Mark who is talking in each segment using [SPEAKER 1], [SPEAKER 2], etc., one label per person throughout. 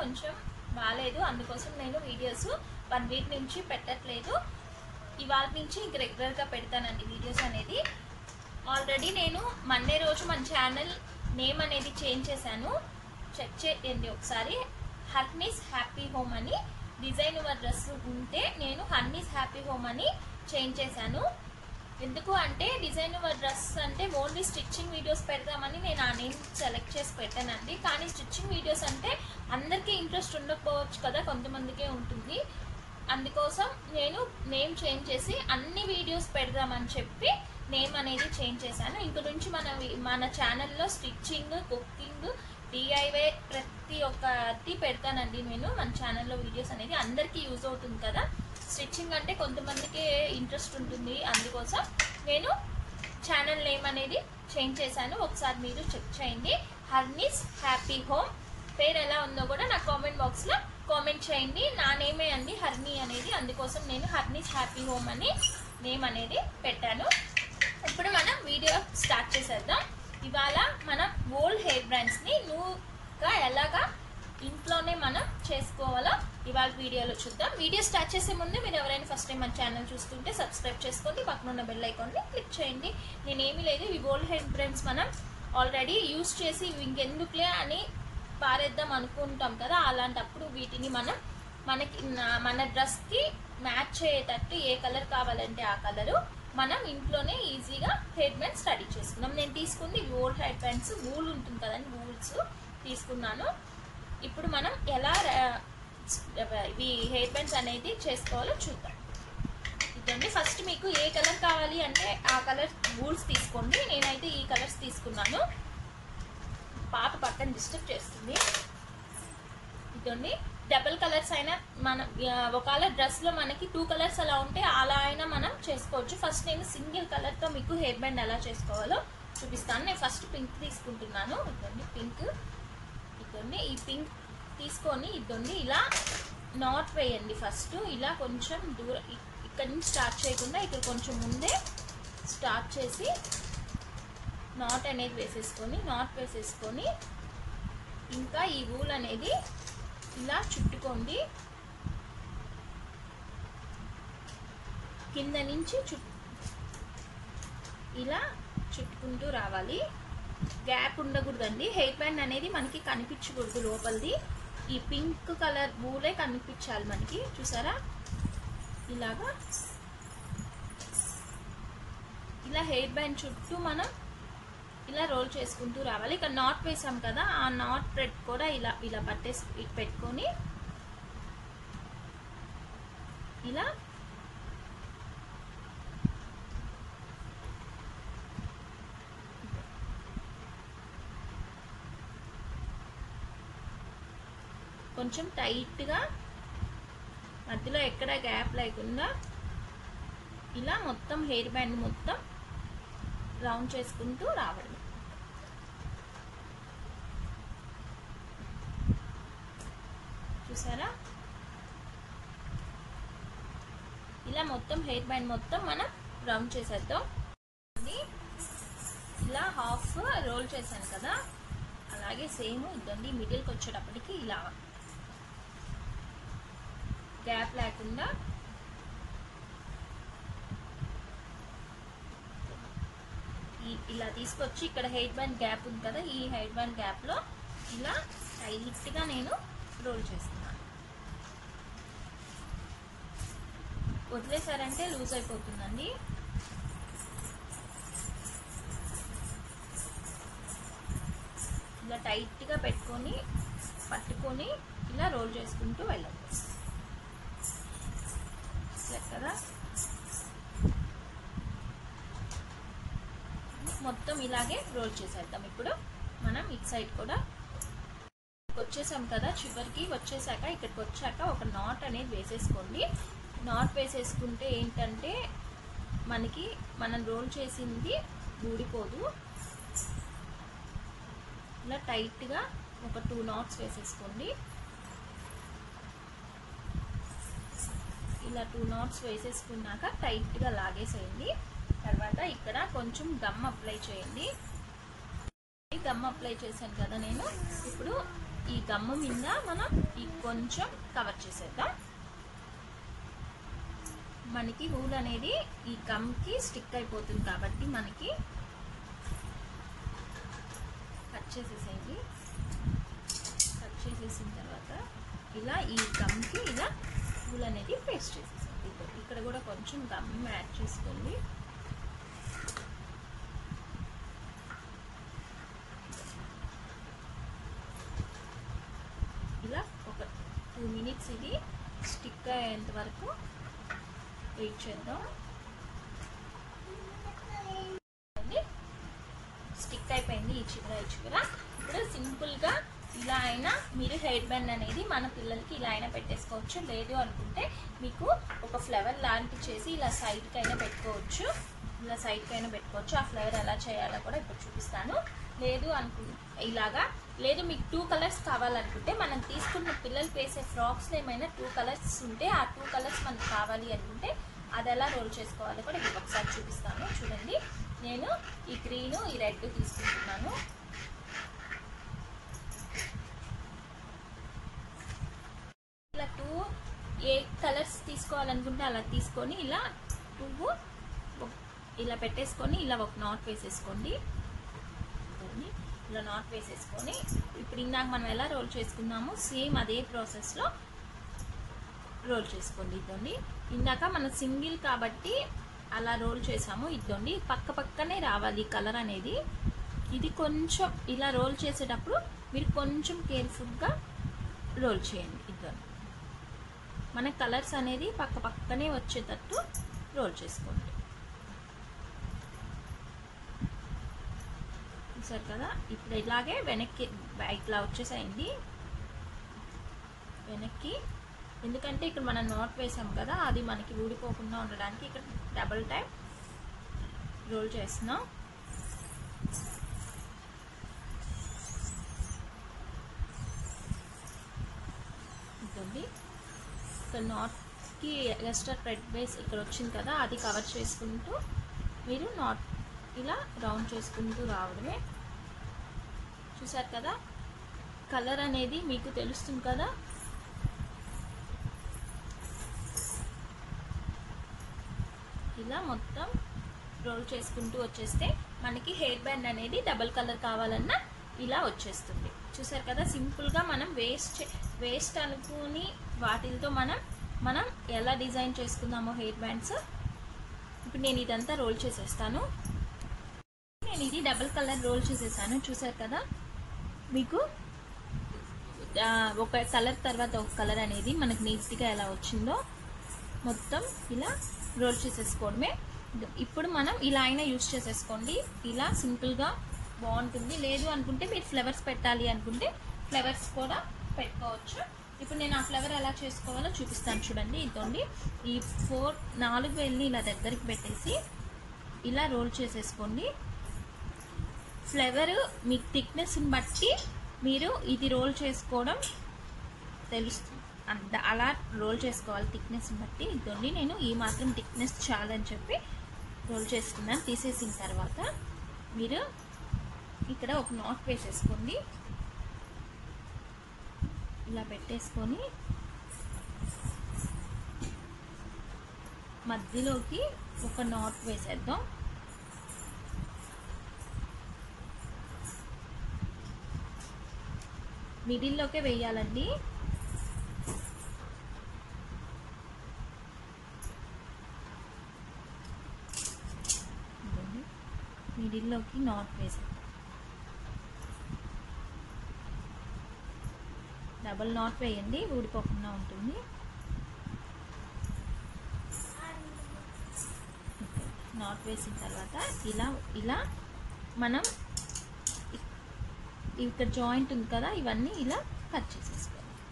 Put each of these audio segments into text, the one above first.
[SPEAKER 1] కొంచెం బాగాలేదు అందుకోసం నేను వీడియోస్ వన్ వీక్ నుంచి పెట్టట్లేదు ఇవాళ నుంచి ఇంక రెగ్యులర్గా పెడతానండి వీడియోస్ అనేది ఆల్రెడీ నేను మండే రోజు మన ఛానల్ నేమ్ అనేది చేంజ్ చేశాను చెక్ చేయండి ఒకసారి హర్నీస్ హ్యాపీ హోమ్ అని డిజైన్ యువర్ డ్రెస్ ఉంటే నేను హర్నీస్ హ్యాపీ హోమ్ అని చేంజ్ చేశాను ఎందుకు అంటే డిజైన్ యువర్ డ్రెస్ అంటే ఓన్లీ స్టిచ్చింగ్ వీడియోస్ పెడదామని నేను ఆ నేమ్ సెలెక్ట్ చేసి పెట్టానండి కానీ స్టిచ్చింగ్ వీడియోస్ అంటే అందరికీ ఇంట్రెస్ట్ ఉండకపోవచ్చు కదా కొంతమందికే ఉంటుంది అందుకోసం నేను నేమ్ చేంజ్ చేసి అన్ని వీడియోస్ పెడదామని చెప్పి నేమ్ అనేది చేంజ్ చేశాను ఇంక నుంచి మన వి- మన ఛానల్లో స్టిచ్చింగ్ కుకింగ్ డిఐవై ప్రతి ఒక్కటి పెడతానండి నేను మన ఛానల్లో వీడియోస్ అనేది అందరికీ యూజ్ అవుతుంది కదా స్టిచ్చింగ్ అంటే కొంతమందికి ఇంట్రెస్ట్ ఉంటుంది అందుకోసం నేను ఛానల్ నేమ్ అనేది చేంజ్ చేశాను ఒకసారి మీరు చెక్ చేయండి హర్నీస్ హ్యాపీ హోమ్ పేరు ఎలా ఉందో కూడా నా కామెంట్ బాక్స్లో కామెంట్ చేయండి నా నేమే అండి హర్ని అనేది అందుకోసం నేను హర్నీస్ హ్యాపీ హోమ్ అని నేమ్ అనేది పెట్టాను ఇప్పుడు మనం వీడియో స్టార్ట్ చేసేద్దాం ఇవాళ మనం ఓల్డ్ హెయిర్ బ్రాండ్స్ని నువ్వుగా ఎలాగా ఇంట్లోనే మనం చేసుకోవాలో ఇవాళ వీడియోలో చూద్దాం వీడియో స్టార్ట్ చేసే ముందు మీరు ఎవరైనా ఫస్ట్ టైం మన ఛానల్ చూస్తుంటే సబ్స్క్రైబ్ చేసుకోండి పక్కన ఉన్న బెల్ ఐకాన్ని క్లిక్ చేయండి నేనేమీ లేదు ఈ ఓల్డ్ హెయిర్ బ్రాండ్స్ మనం ఆల్రెడీ యూస్ చేసి ఇవి ఇంకెందుకులే అని పారేద్దాం అనుకుంటాం కదా అలాంటప్పుడు వీటిని మనం మనకి నా- మన డ్రెస్కి మ్యాచ్ అయ్యేటట్టు ఏ కలర్ కావాలంటే ఆ కలరు మనం ఇంట్లోనే ఈజీగా హెయిర్ బ్యాండ్ స్టడీ చేసుకున్నాం నేను తీసుకుంది ఓల్డ్ హెయిర్ బ్యాండ్స్ వూల్ ఉంటుంది కదండి వూల్స్ తీసుకున్నాను ఇప్పుడు మనం ఎలా రా- ఇవి హెయిర్ బ్యాండ్స్ అనేది చేసుకోవాలో చూద్దాం ఇదండి ఫస్ట్ మీకు ఏ కలర్ కావాలి అంటే ఆ కలర్ వూల్స్ తీసుకోండి నేనైతే ఈ కలర్స్ తీసుకున్నాను పాప పక్కన డిస్టర్బ్ చేస్తుంది ఇదండి డబల్ కలర్స్ అయినా మన ఆ, ఒకవేళ డ్రెస్లో మనకి టూ కలర్స్ అలా ఉంటే అలా అయినా మనం చేసుకోవచ్చు ఫస్ట్ నేను సింగిల్ కలర్తో మీకు హెయిర్ బ్యాండ్ ఎలా చేసుకోవాలో చూపిస్తాను నేను ఫస్ట్ పింక్ తీసుకుంటున్నాను ఇదండి పింక్ ఇదండి ఈ పింక్ తీసుకొని ఇదండి ఇలా నాట్ వేయండి ఫస్ట్ ఇలా కొంచెం దూరం ఇ- ఇక్కడి నుంచి స్టార్ట్ చేయకుండా ఇక్కడ కొంచెం ముందే స్టార్ట్ చేసి నాట్ అనేది వేసేసుకొని నాట్ వేసేసుకొని ఇంకా ఈ వూల్ అనేది ఇలా చుట్టుకోండి కింద నుంచి చుట్ ఇలా చుట్టుకుంటూ రావాలి గ్యాప్ ఉండకూడదండి హెయిర్ బ్యాండ్ అనేది మనకి కనిపించకూడదు లోపలిది ఈ పింక్ కలర్ వూలే కనిపించాలి మనకి చూసారా ఇలాగా ఇలా హెయిర్ బ్యాండ్ చుట్టూ మనం ఇలా రోల్ చేసుకుంటూ రావాలి ఇక్కడ నాట్ వేసాం కదా ఆ నాట్ థ్రెడ్ కూడా ఇలా ఇలా పట్టేసి ఇటు పెట్టుకొని ఇలా కొంచెం టైట్గా మధ్యలో ఎక్కడ గ్యాప్ లేకుండా ఇలా మొత్తం హెయిర్ బ్యాండ్ మొత్తం రౌండ్ చేసుకుంటూ రావడం చూసారా ఇలా మొత్తం హెయిర్ బ్యాండ్ మొత్తం మనం రౌండ్ చేసేద్దాం ఇది ఇలా హాఫ్ రోల్ చేశాను కదా అలాగే సేమ్ ఇదండి మిడిల్కి వచ్చేటప్పటికి ఇలా గ్యాప్ లేకుండా ఈ- ఇలా తీసుకొచ్చి ఇక్కడ హెయిర్ బ్యాండ్ గ్యాప్ ఉంది కదా ఈ హెయిర్ బ్యాండ్ గ్యాప్లో ఇలా టైట్గా నేను రోల్ చేస్తున్నాను వదిలేసారంటే లూజ్ అయిపోతుందండి ఇలా టైట్గా పెట్టుకొని పట్టుకొని ఇలా రోల్ చేసుకుంటూ వెళ్ళాలి ఇలా కదా మొత్తం ఇలాగే రోల్ చేసేద్దాం ఇప్పుడు మనం ఇటు సైడ్ కూడా వచ్చేసాం కదా చివరికి వచ్చేసాక ఇక్కడికి వచ్చాక ఒక నాట్ అనేది వేసేసుకోండి నాట్ వేసేసుకుంటే ఏంటంటే మనకి మనం రోల్ చేసింది ఊడిపోదు ఇలా టైట్గా ఒక టూ నాట్స్ వేసేసుకోండి ఇలా టూ నాట్స్ వేసేసుకున్నాక టైట్గా లాగేసేయండి తర్వాత ఇక్కడ కొంచెం గమ్ అప్లై చేయండి గమ్ అప్లై చేశాను కదా నేను ఇప్పుడు ఈ గమ్ము మీద మనం ఈ కొంచెం కవర్ చేసేద్దాం మనకి ఊల్ అనేది ఈ గమ్కి స్టిక్ అయిపోతుంది కాబట్టి మనకి కట్ చేసేసేయండి కట్ చేసేసిన తర్వాత ఇలా ఈ గమ్కి ఇలా ఊల్ అనేది పేస్ట్ చేసేసేయండి ఇక్కడ- ఇక్కడ కూడా కొంచెం గమ్ యాడ్ చేసుకోండి ఇలా ఒక టూ మినిట్స్ ఇది స్టిక్ అయ్యేంత వరకు వెయిట్ చేద్దాం అండి. స్టిక్ అయిపోయింది ఈ చివర ఈ చివర ఇప్పుడు సింపుల్గా ఇలా అయినా మీరు హెయిర్ బ్యాండ్ అనేది మన పిల్లలకి ఇలా అయినా పెట్టేసుకోవచ్చు లేదు అనుకుంటే మీకు ఒక ఫ్లవర్ లాంటి చేసి ఇలా సైడ్కి అయినా పెట్టుకోవచ్చు ఇలా సైడ్కి అయినా పెట్టుకోవచ్చు ఆ ఫ్లవర్ ఎలా చేయాలో కూడా ఇప్పుడు చూపిస్తాను లేదు అనుకు ఇలాగా లేదు మీకు టూ కలర్స్ కావాలనుకుంటే మనం తీసుకున్న పిల్లలు వేసే ఫ్రాక్స్లో ఏమైనా టూ కలర్స్ ఉంటే ఆ టూ కలర్స్ మనకు కావాలి అనుకుంటే అది ఎలా రోల్ చేసుకోవాలో కూడా మీకు ఒకసారి చూపిస్తాను చూడండి నేను ఈ గ్రీన్ ఈ రెడ్ తీసుకుంటున్నాను ఇలా టూ ఏ కలర్స్ తీసుకోవాలనుకుంటే అలా తీసుకొని ఇలా పువ్వు ఒక- ఇలా పెట్టేసుకొని ఇలా ఒక నాట్ వేసేసుకోండి చూడండి, ఇలా నాట్ వేసేసుకొని ఇప్పుడు ఇందాక మనం ఎలా రోల్ చేసుకున్నామో సేమ్ అదే ప్రాసెస్లో రోల్ చేసుకోండి ఇదండి ఇందాక మనం సింగిల్ కాబట్టి అలా రోల్ చేసాము ఇదండి పక్క పక్కనే రావాలి కలర్ అనేది ఇది కొంచెం ఇలా రోల్ చేసేటప్పుడు మీరు కొంచెం కేర్ఫుల్గా రోల్ చేయండి ఇద్దరు మన కలర్స్ అనేది పక్క పక్కనే వచ్చేటట్టు రోల్ చేసుకోండి చూసారు కదా ఇప్పుడు ఇలాగే వెనక్కి ఇట్లా వచ్చేసాయండి వెనక్కి ఎందుకంటే ఇక్కడ మనం నాట్ వేసాం కదా అది మనకి ఊడిపోకుండా ఉండడానికి ఇక్కడ డబుల్ టైం రోల్ చేస్తున్నాం ఇదండి ఇక్కడ నాట్కి ఎక్స్ట్రా థ్రెడ్ బేస్ ఇక్కడ వచ్చింది కదా అది కవర్ చేసుకుంటూ మీరు నాట్ ఇలా రౌండ్ చేసుకుంటూ రావడమే చూసారు కదా కలర్ అనేది మీకు తెలుస్తుంది కదా ఇలా మొత్తం రోల్ చేసుకుంటూ వచ్చేస్తే మనకి హెయిర్ బ్యాండ్ అనేది డబల్ కలర్ కావాలన్నా ఇలా వచ్చేస్తుంది చూసారు కదా సింపుల్గా మనం వేస్ట్ వేస్ట్ అనుకుని వాటితో మనం మనం ఎలా డిజైన్ చేసుకుందామో హెయిర్ బ్యాండ్స్ ఇప్పుడు నేను ఇదంతా రోల్ చేసేస్తాను నేను ఇది డబల్ కలర్ రోల్ చేసేసాను చూసారు కదా మీకు ఆ, ఒక కలర్ తర్వాత ఒక కలర్ అనేది మనకు నీట్గా ఎలా వచ్చిందో మొత్తం ఇలా రోల్ చేసేసుకోవడమే ఇప్పుడు మనం ఇలా అయినా యూస్ చేసేసుకోండి ఇలా సింపుల్గా బాగుంటుంది లేదు అనుకుంటే మీరు ఫ్లవర్స్ పెట్టాలి అనుకుంటే ఫ్లవర్స్ కూడా పెట్టుకోవచ్చు ఇప్పుడు నేను ఆ ఫ్లవర్ ఎలా చేసుకోవాలో చూపిస్తాను చూడండి ఇదండి ఈ ఫోర్ నాలుగు వేలని ఇలా దగ్గరికి పెట్టేసి ఇలా రోల్ చేసేసుకోండి ఫ్లవర్ మీ థిక్నెస్ని బట్టి మీరు ఇది రోల్ చేసుకోవడం తెలుస్తుంది అంత అలా రోల్ చేసుకోవాలి థిక్నెస్ని బట్టి ఇదండి నేను ఈ మాత్రం థిక్నెస్ చాలని చెప్పి రోల్ చేసుకున్నాను తీసేసిన తర్వాత మీరు ఇక్కడ ఒక నాట్ వేసేసుకోండి ఇలా పెట్టేసుకొని మధ్యలోకి ఒక నాట్ వేసేద్దాం మిడిల్లోకే వేయాలండి ఇదిగోండి. మిడిల్లోకి నాట్ వేసాం డబల్ నాట్ వేయండి ఊడిపోకుండా ఉంటుంది నాట్ వేసిన తర్వాత ఇలా ఇలా మనం ఇ- ఇక్కడ జాయింట్ ఉంది కదా ఇవన్నీ ఇలా కట్ చేసేసుకోవాలి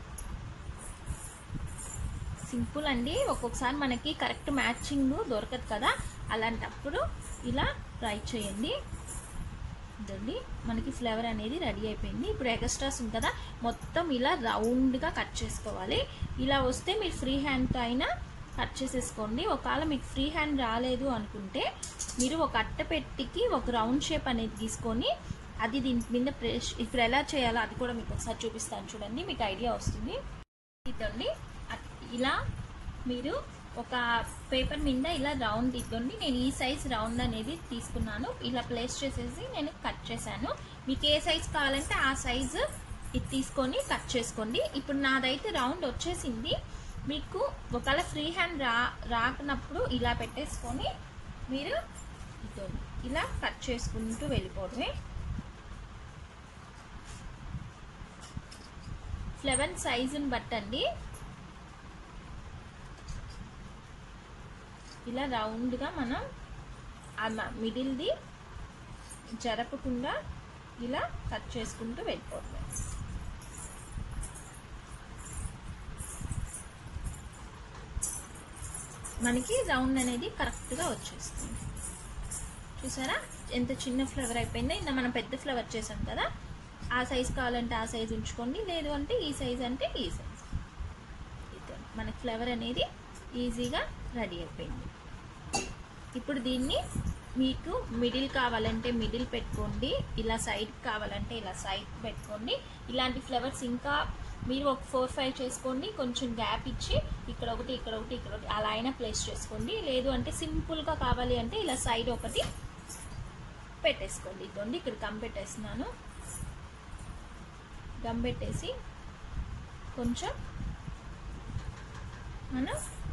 [SPEAKER 1] సింపుల్ అండి ఒక్కొక్కసారి మనకి కరెక్ట్ మ్యాచింగ్ దొరకదు కదా అలాంటప్పుడు ఇలా ట్రై చేయండి ఇదండి మనకి ఫ్లేవర్ అనేది రెడీ అయిపోయింది ఇప్పుడు ఎక్స్ట్రాస్ ఉంది కదా మొత్తం ఇలా రౌండ్గా కట్ చేసుకోవాలి ఇలా వస్తే మీరు ఫ్రీ హ్యాండ్తో అయినా కట్ చేసేసుకోండి ఒకవేళ మీకు ఫ్రీ హ్యాండ్ రాలేదు అనుకుంటే మీరు ఒక అట్టపెట్టికి ఒక రౌండ్ షేప్ అనేది తీసుకొని అది దీని మీద ప్రెష్ ఇప్పుడు ఎలా చేయాలో అది కూడా మీకు ఒకసారి చూపిస్తాను చూడండి మీకు ఐడియా వస్తుంది ఇదండి అట్- ఇలా మీరు ఒక పేపర్ మీద ఇలా రౌండ్ ఇద్దండి నేను ఈ సైజ్ రౌండ్ అనేది తీసుకున్నాను ఇలా ప్లేస్ చేసేసి నేను కట్ చేశాను మీకు ఏ సైజ్ కావాలంటే ఆ సైజు ఇది తీసుకొని కట్ చేసుకోండి ఇప్పుడు నాదైతే రౌండ్ వచ్చేసింది మీకు ఒకవేళ ఫ్రీ హ్యాండ్ రా రాకున్నప్పుడు ఇలా పెట్టేసుకొని మీరు ఇదండి ఇలా కట్ చేసుకుంటూ వెళ్ళిపోవడమే ఫ్లవర్ సైజుని బట్టండి ఇలా రౌండ్గా మనం ఆ మ- మిడిల్ది జరపకుండా ఇలా కట్ చేసుకుంటూ వెళ్ళిపోతుంది మనకి రౌండ్ అనేది కరెక్ట్గా వచ్చేస్తుంది చూసారా ఎంత చిన్న ఫ్లవర్ అయిపోయిందో ఇంత మనం పెద్ద ఫ్లవర్ చేసాం కదా ఆ సైజ్ కావాలంటే ఆ సైజ్ ఉంచుకోండి లేదు అంటే ఈ సైజ్ అంటే ఈ సైజ్ ఇది మనకి ఫ్లవర్ అనేది ఈజీగా రెడీ అయిపోయింది ఇప్పుడు దీన్ని మీకు మిడిల్ కావాలంటే మిడిల్ పెట్టుకోండి ఇలా సైడ్ కావాలంటే ఇలా సైడ్ పెట్టుకోండి ఇలాంటి ఫ్లవర్స్ ఇంకా మీరు ఒక ఫోర్ ఫైవ్ చేసుకోండి కొంచెం గ్యాప్ ఇచ్చి ఇక్కడ ఒకటి ఇక్కడ ఒకటి ఇక్కడ ఒకటి అలా అయినా ప్లేస్ చేసుకోండి లేదు అంటే సింపుల్గా కావాలి అంటే ఇలా సైడ్ ఒకటి పెట్టేసుకోండి ఇదిగోండి ఇక్కడ గమ్ పెట్టేస్తున్నాను గమ్ పెట్టేసి కొంచెం మనం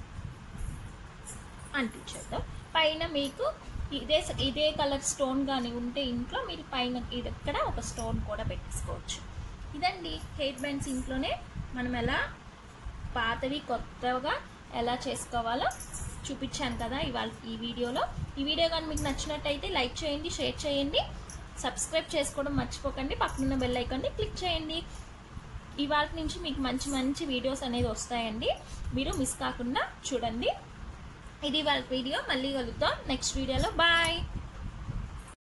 [SPEAKER 1] అంటించేద్దాం పైన మీకు ఇదే ఇదే కలర్ స్టోన్ కానీ ఉంటే ఇంట్లో మీరు పైన ఇక్కడ ఒక స్టోన్ కూడా పెట్టేసుకోవచ్చు ఇదండి హెయిర్ బ్యాండ్స్ ఇంట్లోనే మనం ఎలా పాతవి కొత్తగా ఎలా చేసుకోవాలో చూపించాను కదా ఇవాళ ఈ వీడియోలో ఈ వీడియో కానీ మీకు నచ్చినట్టయితే లైక్ చేయండి షేర్ చేయండి సబ్స్క్రైబ్ చేసుకోవడం మర్చిపోకండి పక్కనున్న బెల్ ఐకాన్ని క్లిక్ చేయండి ఇవాళ నుంచి మీకు మంచి మంచి వీడియోస్ అనేది వస్తాయండి మీరు మిస్ కాకుండా చూడండి ఇది వాళ్ళ వీడియో మళ్ళీ కలుద్దాం నెక్స్ట్ వీడియోలో బాయ్